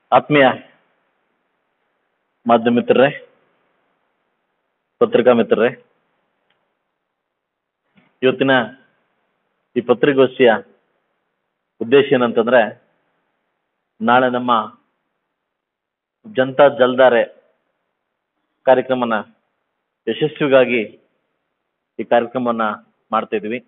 ಆತ್ಮೀಯ ಮಾಧ್ಯಮ ಮಿತ್ರರೇ ಪತ್ರಿಕಾ ಮಿತ್ರರೇ ಇವತ್ತಿನ ಈ ಪತ್ರಿಕಾಗೋಷ್ಠಿಯ ಉದ್ದೇಶ ಏನಂತಂದ್ರೆ ನಾಳೆ ನಮ್ಮ ಜನತಾ ಜಲ್ದಾರೆ ಕಾರ್ಯಕ್ರಮನ ಯಶಸ್ವಿಗಾಗಿ ಈ ಕಾರ್ಯಕ್ರಮವನ್ನ ಮಾಡ್ತಾ ಇದ್ವಿ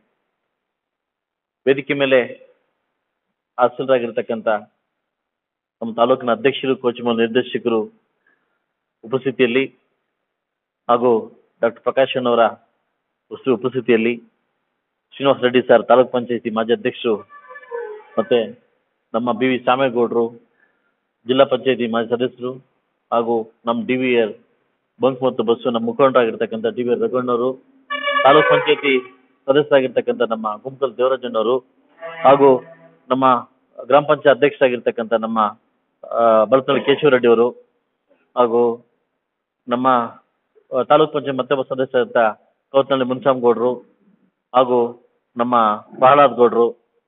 ವೇದಿಕೆ ಮೇಲೆ ಹಾಸನರಾಗಿರ್ತಕ್ಕಂಥ ನಮ್ಮ ತಾಲೂಕಿನ ಅಧ್ಯಕ್ಷರು ಕೋಚಿಮಲ್ ನಿರ್ದೇಶಕರು ಉಪಸ್ಥಿತಿಯಲ್ಲಿ ಹಾಗೂ ಡಾಕ್ಟರ್ ಪ್ರಕಾಶ್ ಅವರ ವಸ್ತು ಉಪಸ್ಥಿತಿಯಲ್ಲಿ ಶ್ರೀನಿವಾಸ ರೆಡ್ಡಿ ಸರ್ ತಾಲೂಕ್ ಪಂಚಾಯತಿ ಮಾಜಿ ಅಧ್ಯಕ್ಷರು ಮತ್ತೆ ನಮ್ಮ ಬಿ ವಿ ಸಾಮೇಗೌಡರು ಜಿಲ್ಲಾ ಪಂಚಾಯತಿ ಮಾಜಿ ಸದಸ್ಯರು ಹಾಗೂ ನಮ್ಮ ಡಿ ವಿ ಆರ್ ಬಂಕ್ ಮತ್ತು ಬಸ್ಸು ನಮ್ಮ ಮುಖಂಡರಾಗಿರ್ತಕ್ಕಂಥ ಡಿ ವಿ ಆರ್ ರಘುಣ್ಣವರು ತಾಲೂಕ್ ಪಂಚಾಯತಿ ಸದಸ್ಯರಾಗಿರ್ತಕ್ಕಂಥ ನಮ್ಮ ಗುಂಪಲ್ ದೇವರಾಜಣ್ಣವರು ಹಾಗೂ ನಮ್ಮ ಗ್ರಾಮ ಪಂಚಾಯತ್ ಅಧ್ಯಕ್ಷರಾಗಿರ್ತಕ್ಕಂಥ ನಮ್ಮ ಆ, ಬಲತಳ್ಳಿ ಕೇಶವ ರೆಡ್ಡಿ ಅವರು ಹಾಗೂ ನಮ್ಮ ಆ, ತಾಲೂಕ್ ಪಂಚಾಯತ್ ಮತ್ತೊಬ್ಬ ಸದಸ್ಯರಾದ ಕೌತನಹಳ್ಳಿ ಮುನ್ಸಾಮ್ಗೌಡರು ಹಾಗೂ ನಮ್ಮ ಪ್ರಹ್ಲಾದ್ ಗೌಡ್ರು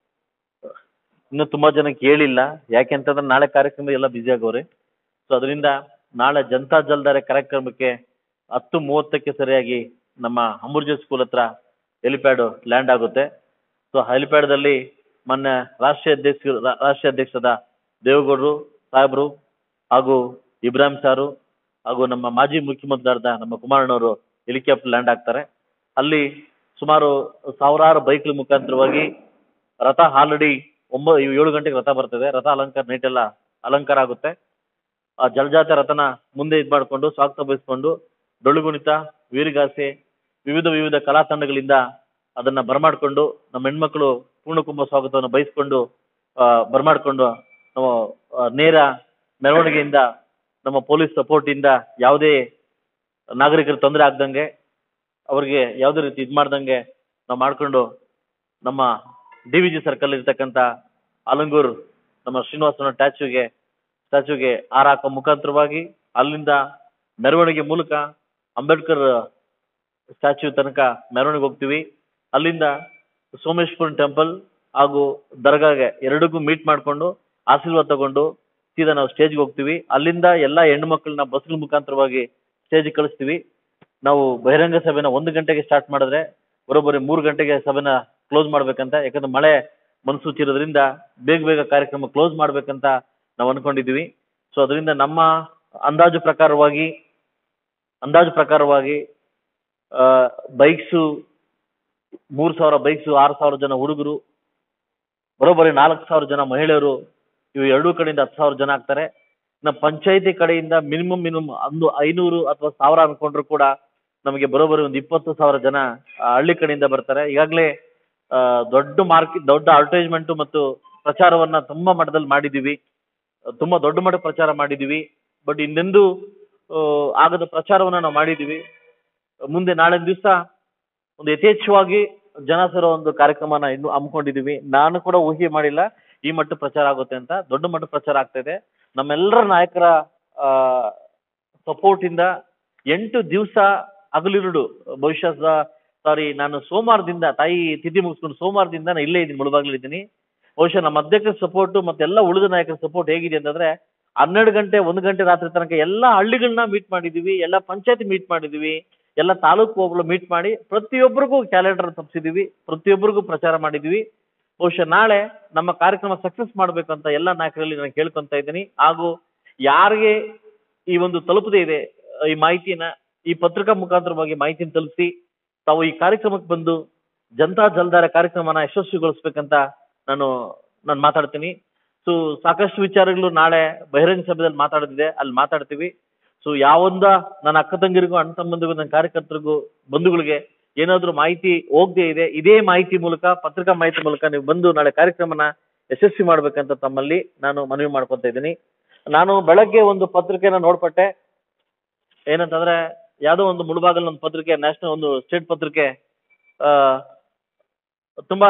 ಇನ್ನು ತುಂಬಾ ಜನಕ್ಕೆ ಹೇಳಿಲ್ಲ ಯಾಕೆ ಅಂತಂದ್ರೆ ನಾಳೆ ಕಾರ್ಯಕ್ರಮ ಎಲ್ಲ ಬ್ಯುಸಿ ಆಗವ್ರೆ ಸೊ ಅದರಿಂದ ನಾಳೆ ಜನತಾ ಜಲ್ದಾರೆ ಕಾರ್ಯಕ್ರಮಕ್ಕೆ ಹತ್ತು ಮೂವತ್ತಕ್ಕೆ ಸರಿಯಾಗಿ ನಮ್ಮ ಅಂಬುರ್ಜಿ ಸ್ಕೂಲ್ ಹತ್ರ ಹೆಲಿಪ್ಯಾಡ್ ಲ್ಯಾಂಡ್ ಆಗುತ್ತೆ ಸೊ ಹೆಲಿಪ್ಯಾಡ್ದಲ್ಲಿ ಮೊನ್ನೆ ರಾಷ್ಟ್ರೀಯ ಅಧ್ಯಕ್ಷ ರಾಷ್ಟ್ರೀಯ ಅಧ್ಯಕ್ಷರಾದ ದೇವೇಗೌಡರು ಸಾಹೇಬರು ಹಾಗೂ ಇಬ್ರಾಹಿಂ ಸಾರು ಹಾಗೂ ನಮ್ಮ ಮಾಜಿ ಮುಖ್ಯಮಂತ್ರಿಯಾದ ನಮ್ಮ ಕುಮಾರಣ್ಣವರು ಹೆಲಿಕಾಪ್ಟರ್ ಲ್ಯಾಂಡ್ ಆಗ್ತಾರೆ ಅಲ್ಲಿ ಸುಮಾರು ಸಾವಿರಾರು ಬೈಕ್ಗಳ ಮುಖಾಂತರವಾಗಿ ರಥ ಆಲ್ರೆಡಿ ಒಂಬ ಏಳು ಗಂಟೆಗೆ ರಥ ಬರ್ತದೆ ರಥ ಅಲಂಕಾರ ನೈಟ್ ಎಲ್ಲ ಅಲಂಕಾರ ಆಗುತ್ತೆ ಆ ಜಲಜಾತ ರಥನ ಮುಂದೆ ಇದು ಮಾಡಿಕೊಂಡು ಸ್ವಾಗತ ಬಯಸ್ಕೊಂಡು ಡೊಳ್ಳು ಕುಣಿತ ವೀರಗಾಸೆ ವಿವಿಧ ವಿವಿಧ ಕಲಾ ತಂಡಗಳಿಂದ ಅದನ್ನ ಬರಮಾಡ್ಕೊಂಡು ನಮ್ಮ ಹೆಣ್ಮಕ್ಳು ಪೂರ್ಣಕುಂಭ ಸ್ವಾಗತವನ್ನು ಬಯಸ್ಕೊಂಡು ಆ, ಬರಮಾಡ್ಕೊಂಡು ನಾವು ಆ, ನೇರ ಮೆರವಣಿಗೆಯಿಂದ ನಮ್ಮ ಪೊಲೀಸ್ ಸಪೋರ್ಟ್ ಇಂದ ಯಾವುದೇ ನಾಗರಿಕರು ತೊಂದರೆ ಆಗ್ದಂಗೆ ಅವ್ರಿಗೆ ಯಾವುದೇ ರೀತಿ ಇದು ಮಾಡ್ದಂಗೆ ನಾವು ಮಾಡ್ಕೊಂಡು ನಮ್ಮ ಡಿ ವಿ ಜಿ ಸರ್ಕಲ್ ಇರ್ತಕ್ಕಂಥ ಆಲಂಗೂರ್ ನಮ್ಮ ಶ್ರೀನಿವಾಸನ ಸ್ಟ್ಯಾಚ್ಯೂಗೆ ಸ್ಟ್ಯಾಚ್ಯೂಗೆ ಹಾರ ಹಾಕೋ ಮುಖಾಂತರವಾಗಿ ಅಲ್ಲಿಂದ ಮೆರವಣಿಗೆ ಮೂಲಕ ಅಂಬೇಡ್ಕರ್ ಸ್ಟ್ಯಾಚ್ಯೂ ತನಕ ಮೆರವಣಿಗೆ ಹೋಗ್ತೀವಿ ಅಲ್ಲಿಂದ ಸೋಮೇಶ್ವರ ಟೆಂಪಲ್ ಹಾಗೂ ದರ್ಗಾಗೆ ಎರಡಕ್ಕೂ ಮೀಟ್ ಮಾಡ್ಕೊಂಡು ಆಶೀರ್ವಾದ ತಗೊಂಡು ಸೀದಾ ನಾವು ಸ್ಟೇಜ್ಗೆ ಹೋಗ್ತೀವಿ ಅಲ್ಲಿಂದ ಎಲ್ಲ ಹೆಣ್ಣು ಮಕ್ಕಳನ್ನ ಬಸ್ಗಳ ಮುಖಾಂತರವಾಗಿ ಸ್ಟೇಜ್ ಕಳಿಸ್ತೀವಿ ನಾವು ಬಹಿರಂಗ ಸಭೆನ ಒಂದು ಗಂಟೆಗೆ ಸ್ಟಾರ್ಟ್ ಮಾಡಿದ್ರೆ ಬರೋಬ್ಬರಿ ಮೂರು ಗಂಟೆಗೆ ಸಭೆನ ಕ್ಲೋಸ್ ಮಾಡ್ಬೇಕಂತ ಯಾಕಂದ್ರೆ ಮಳೆ ಮುನ್ಸೂಚಿ ಇರೋದ್ರಿಂದ ಬೇಗ ಬೇಗ ಕಾರ್ಯಕ್ರಮ ಕ್ಲೋಸ್ ಮಾಡ್ಬೇಕಂತ ನಾವು ಅನ್ಕೊಂಡಿದೀವಿ ಸೊ ಅದರಿಂದ ನಮ್ಮ ಅಂದಾಜು ಪ್ರಕಾರವಾಗಿ ಅಂದಾಜು ಪ್ರಕಾರವಾಗಿ ಬೈಕ್ಸು ಮೂರು ಸಾವಿರ ಬೈಕ್ಸು ಆರು ಸಾವಿರ ಜನ ಹುಡುಗರು ಬರೋಬ್ಬರಿ ನಾಲ್ಕು ಸಾವಿರ ಜನ ಮಹಿಳೆಯರು ಇವು ಎರಡೂ ಕಡೆಯಿಂದ ಹತ್ತು ಸಾವಿರ ಜನ ಆಗ್ತಾರೆ ನಮ್ಮ ಪಂಚಾಯತಿ ಕಡೆಯಿಂದ ಮಿನಿಮಮ್ ಮಿನಿಮಮ್ ಒಂದು ಐನೂರು ಅಥವಾ ಸಾವಿರ ಅನ್ಕೊಂಡ್ರು ಕೂಡ ನಮಗೆ ಬರೋಬ್ಬರಿ ಒಂದು ಇಪ್ಪತ್ತು ಸಾವಿರ ಜನ ಆ, ಹಳ್ಳಿ ಕಡೆಯಿಂದ ಬರ್ತಾರೆ ಈಗಾಗಲೇ ಆ, ದೊಡ್ಡ ಮಾರ್ಕ್ ದೊಡ್ಡ ಅಡ್ವರ್ಟೈಸ್ಮೆಂಟ್ ಮತ್ತು ಪ್ರಚಾರವನ್ನ ತುಂಬಾ ಮಟ್ಟದಲ್ಲಿ ಮಾಡಿದೀವಿ ತುಂಬಾ ದೊಡ್ಡ ಮಟ್ಟ ಪ್ರಚಾರ ಮಾಡಿದೀವಿ ಬಟ್ ಇನ್ನೆಂದು ಆ, ಆಗದ ಪ್ರಚಾರವನ್ನ ನಾವು ಮಾಡಿದೀವಿ ಮುಂದೆ ನಾಳೆ ದಿವಸ ಒಂದು ಯಥೇಚ್ಛವಾಗಿ ಜನ ಸೇರೋ ಒಂದು ಕಾರ್ಯಕ್ರಮನ ಇನ್ನು ಹಮ್ಮಿಕೊಂಡಿದೀವಿ ನಾನು ಕೂಡ ಊಹೆ ಮಾಡಿಲ್ಲ ಈ ಮಟ್ಟ ಪ್ರಚಾರ ಆಗುತ್ತೆ ಅಂತ ದೊಡ್ಡ ಮಟ್ಟ ಪ್ರಚಾರ ಆಗ್ತಾ ಇದೆ ನಮ್ಮೆಲ್ಲರ ನಾಯಕರ ಸಪೋರ್ಟ್ ಇಂದ ಎಂಟು ದಿವಸ ಹಗಲಿರುಡು ಬಹುಶಃ ಸಾರಿ ನಾನು ಸೋಮವಾರದಿಂದ ತಾಯಿ ತಿಥಿ ಮುಗಿಸ್ಕೊಂಡು ಸೋಮವಾರದಿಂದ ನಾನು ಇಲ್ಲೇ ಇದ್ದೀನಿ ಮುಳುಬಾಗ್ಲಿದ್ದೀನಿ ಬಹುಶಃ ನಮ್ಮ ಅಧ್ಯಕ್ಷರ ಸಪೋರ್ಟ್ ಮತ್ತೆಲ್ಲ ಉಳಿದ ನಾಯಕರ ಸಪೋರ್ಟ್ ಹೇಗಿದೆ ಅಂತಂದ್ರೆ ಹನ್ನೆರಡು ಗಂಟೆ ಒಂದು ಗಂಟೆ ರಾತ್ರಿ ತನಕ ಎಲ್ಲ ಹಳ್ಳಿಗಳನ್ನ ಮೀಟ್ ಮಾಡಿದೀವಿ ಎಲ್ಲ ಪಂಚಾಯತಿ ಮೀಟ್ ಮಾಡಿದೀವಿ ಎಲ್ಲ ತಾಲೂಕು ಹೋಗ್ಲು ಮೀಟ್ ಮಾಡಿ ಪ್ರತಿಯೊಬ್ಬರಿಗೂ ಕ್ಯಾಲೆಂಡರ್ ತಪ್ಪಿಸಿದೀವಿ ಪ್ರತಿಯೊಬ್ಬರಿಗೂ ಪ್ರಚಾರ ಮಾಡಿದೀವಿ ಬಹುಶಃ ನಾಳೆ ನಮ್ಮ ಕಾರ್ಯಕ್ರಮ ಸಕ್ಸಸ್ ಮಾಡ್ಬೇಕಂತ ಎಲ್ಲ ನಾಯಕರಲ್ಲಿ ನಾನು ಕೇಳ್ಕೊಂತ ಇದ್ದೀನಿ ಹಾಗೂ ಯಾರಿಗೆ ಈ ಒಂದು ತಲುಪದೇ ಇದೆ ಈ ಮಾಹಿತಿನ ಈ ಪತ್ರಿಕಾ ಮುಖಾಂತರವಾಗಿ ಮಾಹಿತಿನ ತಲುಪಿಸಿ ತಾವು ಈ ಕಾರ್ಯಕ್ರಮಕ್ಕೆ ಬಂದು ಜನತಾ ಜಲ್ದಾರ ಕಾರ್ಯಕ್ರಮನ ಯಶಸ್ವಿಗೊಳಿಸ್ಬೇಕಂತ ನಾನು ನಾನು ಮಾತಾಡ್ತೀನಿ ಸೊ ಸಾಕಷ್ಟು ವಿಚಾರಗಳು ನಾಳೆ ಬಹಿರಂಗ ಸಭೆಯಲ್ಲಿ ಮಾತಾಡೋದಿದೆ ಅಲ್ಲಿ ಮಾತಾಡ್ತೀವಿ ಸೊ ಯಾವೊಂದ ನನ್ನ ಅಕ್ಕ ತಂಗಿರಿಗೂ ಅಣ್ಣ ತಮ್ಮಂದಿಗೂ ನನ್ನ ಕಾರ್ಯಕರ್ತರಿಗೂ ಬಂಧುಗಳಿಗೆ ಏನಾದ್ರೂ ಮಾಹಿತಿ ಹೋಗದೆ ಇದೆ ಇದೇ ಮಾಹಿತಿ ಮೂಲಕ ಪತ್ರಿಕಾ ಮಾಹಿತಿ ಮೂಲಕ ನೀವು ಬಂದು ನಾಳೆ ಕಾರ್ಯಕ್ರಮನ ಯಶಸ್ವಿ ಮಾಡ್ಬೇಕಂತ ತಮ್ಮಲ್ಲಿ ನಾನು ಮನವಿ ಮಾಡ್ಕೊತಾ ಇದ್ದೀನಿ ನಾನು ಬೆಳಗ್ಗೆ ಒಂದು ಪತ್ರಿಕೆನ ನೋಡ್ಪಟ್ಟೆ ಏನಂತಂದ್ರೆ ಯಾವುದೋ ಒಂದು ಮುಳುಬಾಗಲ್ ಒಂದು ಪತ್ರಿಕೆ ನ್ಯಾಷನಲ್ ಒಂದು ಸ್ಟೇಟ್ ಪತ್ರಿಕೆ ಆ ತುಂಬಾ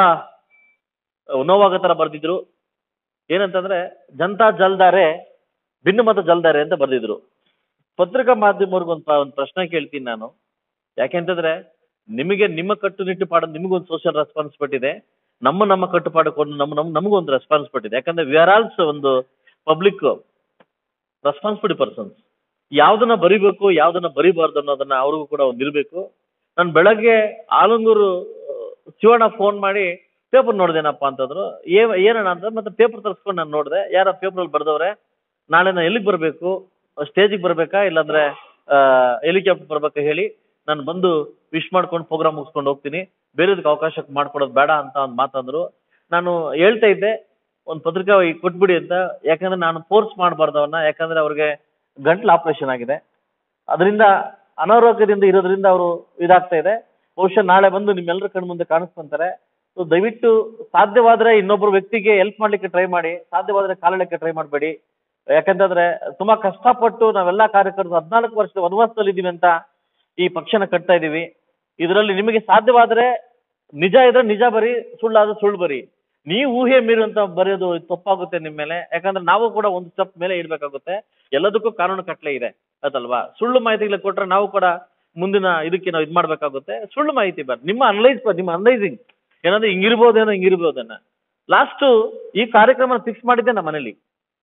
ನೋವಾಗೋ ತರ ಬರ್ದಿದ್ರು ಏನಂತಂದ್ರೆ ಜನತಾ ಜಲ್ದಾರೆ ಭಿನ್ನಮತ ಜಲ್ದಾರೆ ಅಂತ ಬರ್ದಿದ್ರು ಪತ್ರಿಕಾ ಮಾಧ್ಯಮವ್ರಿಗೆ ಒಂದು ಒಂದು ಪ್ರಶ್ನೆ ಕೇಳ್ತೀನಿ ನಾನು ಯಾಕೆಂತಂದ್ರೆ ನಿಮಗೆ ನಿಮ್ಮ ಕಟ್ಟುನಿಟ್ಟು ಪಾಡ ನಿಮಗೊಂದು ಸೋಷಿಯಲ್ ರೆಸ್ಪಾನ್ಸಿಬಿಲಿಟಿ ಇದೆ ನಮ್ಮ ನಮ್ಮ ಕಟ್ಟುಪಾಡು ಕೊಡು ನಮ್ಮ ನಮ್ಮ ನಮಗೊಂದು ರೆಸ್ಪಾನ್ಸಿಬಿಲಿಟಿ ಇದೆ ಯಾಕಂದ್ರೆ ವಿ ಆರ್ ಆಲ್ಸೋ ಒಂದು ಪಬ್ಲಿಕ್ ರೆಸ್ಪಾನ್ಸಿಬಿಲಿಟಿ ಪರ್ಸನ್ಸ್ ಯಾವ್ದನ್ನ ಬರಿಬೇಕು ಯಾವ್ದನ್ನ ಬರಿಬಾರ್ದು ಅನ್ನೋದನ್ನ ಅವ್ರಿಗೂ ಕೂಡ ಒಂದು ಇರ್ಬೇಕು ನಾನು ಬೆಳಗ್ಗೆ ಆಲಂಗೂರು ಆ, ಶಿವಣ್ಣ ಫೋನ್ ಮಾಡಿ ಪೇಪರ್ ನೋಡ್ದೇನಪ್ಪ ಅಂತಂದ್ರು ಏ ಏನಣ್ಣ ಅಂತ ಮತ್ತೆ ಪೇಪರ್ ತರಿಸ್ಕೊಂಡು ನಾನು ನೋಡಿದೆ ಯಾರ ಪೇಪರಲ್ಲಿ ಬರ್ದವ್ರೆ ನಾಳೆ ನಾನು ಎಲ್ಲಿಗೆ ಬರಬೇಕು ಸ್ಟೇಜಿಗೆ ಬರ್ಬೇಕಾ ಇಲ್ಲಾಂದ್ರೆ ಹೆಲಿಕಾಪ್ಟರ್ ಬರ್ಬೇಕಾ ಹೇಳಿ ನಾನು ಬಂದು ವಿಶ್ ಮಾಡ್ಕೊಂಡು ಪ್ರೋಗ್ರಾಮ್ ಮುಗಿಸ್ಕೊಂಡು ಹೋಗ್ತೀನಿ ಬೇರೆದಕ್ಕೆ ಅವಕಾಶ ಮಾಡ್ಕೊಡೋದು ಬೇಡ ಅಂತ ಒಂದು ಮಾತಂದ್ರು ನಾನು ಹೇಳ್ತಾ ಇದ್ದೆ ಒಂದು ಪತ್ರಿಕಾ ಈಗ ಕೊಟ್ಬಿಡಿ ಅಂತ ಯಾಕಂದ್ರೆ ನಾನು ಫೋರ್ಸ್ ಮಾಡಬಾರ್ದು ಅವನ್ನ ಯಾಕಂದ್ರೆ ಅವ್ರಿಗೆ ಗಂಟ್ಲು ಆಪರೇಷನ್ ಆಗಿದೆ ಅದರಿಂದ ಅನಾರೋಗ್ಯದಿಂದ ಇರೋದ್ರಿಂದ ಅವರು ಇದಾಗ್ತಾ ಇದೆ ಬಹುಶಃ ನಾಳೆ ಬಂದು ನಿಮ್ಮೆಲ್ಲರ ಕಣ್ಣು ಮುಂದೆ ಕಾಣಿಸ್ಕೊಂತಾರೆ ಸೊ ದಯವಿಟ್ಟು ಸಾಧ್ಯವಾದ್ರೆ ಇನ್ನೊಬ್ಬರು ವ್ಯಕ್ತಿಗೆ ಹೆಲ್ಪ್ ಮಾಡ್ಲಿಕ್ಕೆ ಟ್ರೈ ಮಾಡಿ ಸಾಧ್ಯವಾದ್ರೆ ಕಾಲಿಡಕ್ಕೆ ಟ್ರೈ ಮಾಡಬೇಡಿ ಯಾಕಂತಂದ್ರೆ ತುಂಬಾ ಕಷ್ಟಪಟ್ಟು ನಾವೆಲ್ಲ ಕಾರ್ಯಕರ್ತರು ಹದಿನಾಲ್ಕು ವರ್ಷದ ವನವಾಸದಲ್ಲಿ ಇದೀವಿ ಅಂತ ಈ ಪಕ್ಷನ ಕಟ್ತಾ ಇದೀವಿ ಇದರಲ್ಲಿ ನಿಮಗೆ ಸಾಧ್ಯವಾದ್ರೆ ನಿಜ ಇದ್ರೆ ನಿಜ ಬರಿ ಸುಳ್ಳಾದ್ರೆ ಸುಳ್ಳು ಬರಿ ನೀವು ಊಹೆ ಮೀರುವಂತ ಬರೆಯೋದು ತಪ್ಪಾಗುತ್ತೆ ನಿಮ್ಮ ಮೇಲೆ ಯಾಕಂದ್ರೆ ನಾವು ಕೂಡ ಒಂದು ಸ್ಟೆಪ್ ಮೇಲೆ ಇಡ್ಬೇಕಾಗುತ್ತೆ ಎಲ್ಲದಕ್ಕೂ ಕಾನೂನು ಕಟ್ಲೆ ಇದೆ ಅದಲ್ವಾ ಸುಳ್ಳು ಮಾಹಿತಿಗಳು ಕೊಟ್ರೆ ನಾವು ಕೂಡ ಮುಂದಿನ ಇದಕ್ಕೆ ನಾವು ಇದು ಮಾಡ್ಬೇಕಾಗುತ್ತೆ ಸುಳ್ಳು ಮಾಹಿತಿ ಬರ್ ನಿಮ್ಮ ಅನಲೈಸ್ ನಿಮ್ಮ ಅನಲೈಸಿಂಗ್ ಏನಂದ್ರೆ ಹಿಂಗಿರ್ಬೋದೇನೋ ಹಿಂಗಿರ್ಬೋದೇನೋ ಲಾಸ್ಟ್ ಈ ಕಾರ್ಯಕ್ರಮ ಫಿಕ್ಸ್ ಮಾಡಿದ್ದೆ ನಮ್ಮ ಮನೇಲಿ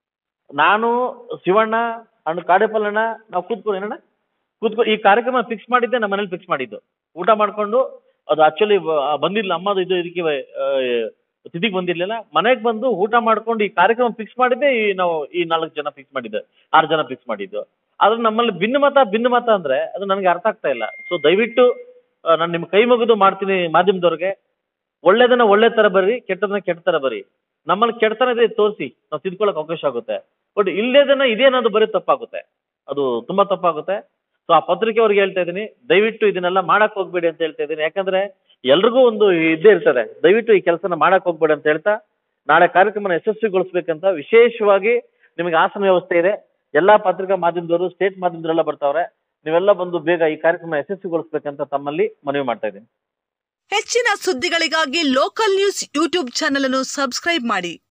ನಾನು ಶಿವಣ್ಣ ಅಣ್ಣ ಕಾಡೇಪಲ್ಲಣ್ಣ ನಾವು ಕೂತ್ಕೊಂಡು ಏನಣ್ಣ ಕೂತ್ಕೊ ಈ ಕಾರ್ಯಕ್ರಮ ಫಿಕ್ಸ್ ಮಾಡಿದ್ದೆ ನಮ್ಮ ಮನೇಲಿ ಫಿಕ್ಸ್ ಮಾಡಿದ್ದು ಊಟ ಮಾಡ್ಕೊಂಡು ಅದು ಆಕ್ಚುಲಿ ಬಂದಿಲ್ಲ ಅಮ್ಮದು ಇದು ಇದಕ್ಕೆ ಆ, ತಿಥಿಗೆ ಬಂದಿರ್ಲಿಲ್ಲ ಮನೆಗೆ ಬಂದು ಊಟ ಮಾಡ್ಕೊಂಡು ಈ ಕಾರ್ಯಕ್ರಮ ಫಿಕ್ಸ್ ಮಾಡಿದ್ದೆ ಈ ನಾವು ಈ ನಾಲ್ಕು ಜನ ಫಿಕ್ಸ್ ಮಾಡಿದ್ದು ಆರು ಜನ ಫಿಕ್ಸ್ ಮಾಡಿದ್ದು ಆದ್ರೆ ನಮ್ಮಲ್ಲಿ ಭಿನ್ನಮತ ಭಿನ್ನಮತ ಅಂದ್ರೆ ಅದು ನನಗೆ ಅರ್ಥ ಆಗ್ತಾ ಇಲ್ಲ ಸೊ ದಯವಿಟ್ಟು ನಾನು ನಿಮ್ಮ ಕೈ ಮುಗಿದು ಮಾಡ್ತೀನಿ ಮಾಧ್ಯಮದವ್ರಿಗೆ ಒಳ್ಳೇದನ್ನ ಒಳ್ಳೆ ತರ ಬರ್ರಿ ಕೆಟ್ಟದನ್ನ ಕೆಟ್ಟ ತರ ಬರ್ರಿ ನಮ್ಮಲ್ಲಿ ಕೆಟ್ಟತನ ಇದೆ ತೋರಿಸಿ ನಾವು ತಿದ್ಕೊಳ್ಳೋಕೆ ಅವಕಾಶ ಆಗುತ್ತೆ ಬಟ್ ಇಲ್ಲೇದನ್ನ ಇದೇನದು ಬರೀ ತಪ್ಪಾಗುತ್ತೆ ಅದು ತುಂಬಾ ತಪ್ಪಾಗುತ್ತೆ ಸೊ ಆ ಪತ್ರಿಕೆ ಅವ್ರಿಗೆ ಹೇಳ್ತಾ ಇದ್ದೀನಿ ದಯವಿಟ್ಟು ಇದನ್ನೆಲ್ಲ ಮಾಡಕ್ ಹೋಗ್ಬೇಡಿ ಅಂತ ಹೇಳ್ತಾ ಇದ್ದೀನಿ ಯಾಕಂದ್ರೆ ಎಲ್ರಿಗೂ ಒಂದು ಇದ್ದೇ ಇರ್ತದೆ ದಯವಿಟ್ಟು ಈ ಕೆಲಸನ ಮಾಡಕ್ ಹೋಗ್ಬೇಡಿ ಅಂತ ಹೇಳ್ತಾ ನಾಳೆ ಕಾರ್ಯಕ್ರಮನ ಯಶಸ್ವಿಗೊಳಿಸ್ಬೇಕಂತ ವಿಶೇಷವಾಗಿ ನಿಮಗೆ ಆಸನ ವ್ಯವಸ್ಥೆ ಇದೆ ಎಲ್ಲಾ ಪತ್ರಿಕಾ ಮಾಧ್ಯಮದವರು ಸ್ಟೇಟ್ ಮಾಧ್ಯಮದವರೆಲ್ಲ ಬರ್ತಾವ್ರೆ ನೀವೆಲ್ಲ ಬಂದು ಬೇಗ ಈ ಕಾರ್ಯಕ್ರಮ ಯಶಸ್ವಿಗೊಳಿಸ್ಬೇಕಂತ ತಮ್ಮಲ್ಲಿ ಮನವಿ ಮಾಡ್ತಾ ಇದ್ದೀನಿ ಹೆಚ್ಚಿನ ಸುದ್ದಿಗಳಿಗಾಗಿ ಲೋಕಲ್ ನ್ಯೂಸ್ ಯೂಟ್ಯೂಬ್ ಚಾನೆಲ್ ಅನ್ನು ಸಬ್ಸ್ಕ್ರೈಬ್ ಮಾಡಿ